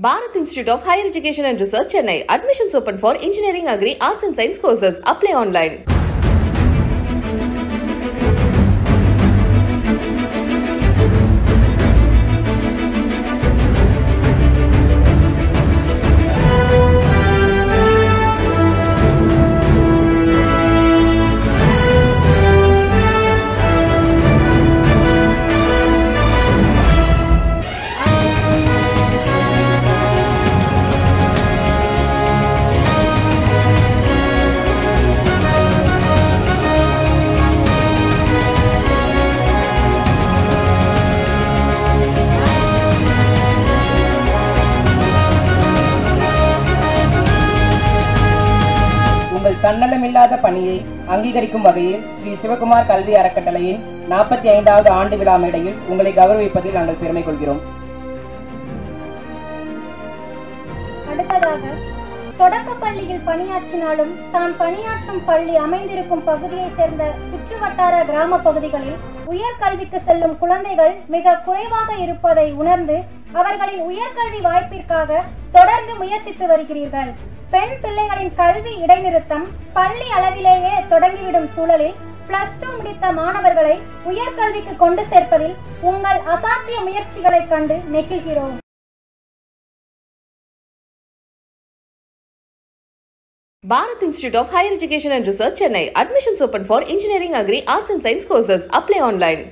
Bharat Institute of Higher Education and Research, Chennai. Admissions open for Engineering, Agri, Arts and Science courses. Apply online. உங்கள் தன்னலமில்லாத பணியை அங்கீகரிக்கும் வகையில் ஸ்ரீ சிவகுமார் கல்வி அறக்கட்டளையின் நாற்பத்தி ஐந்தாவது ஆண்டு விழா மேடையில் உங்களை கௌரவிப்பதில் நாங்கள் பெருமை கொள்கிறோம் அடுத்ததாக தொடக்கப் பள்ளியில் பணியாற்றினாலும் தான் பணியாற்றும் பள்ளி அமைந்திருக்கும் பகுதியைச் சேர்ந்த சுற்றுவட்டார கிராம பகுதிகளில் உயர்கல்விக்கு செல்லும் குழந்தைகள் மிக குறைவாக இருப்பதை உணர்ந்து அவர்களின் உயர்கல்வி வாய்ப்பிற்காக தொடர்ந்து முயற்சித்து வருகிறீர்கள் பெண் பிள்ளைகளின் கல்வி இடைநிறுத்தம் பள்ளி அளவிலேயே தொடங்கிவிடும் சூழலில் பிளஸ் டூ முடித்த மாணவர்களை உயர்கல்விக்கு கொண்டு சேர்ப்பதில் உங்கள் அசாத்திய முயற்சிகளைக் கண்டு நெகிழ்கிறோம் Bharat Institute of Higher Education and Research, Chennai. Admissions open for Engineering, Agri, Arts and Science courses. Apply online.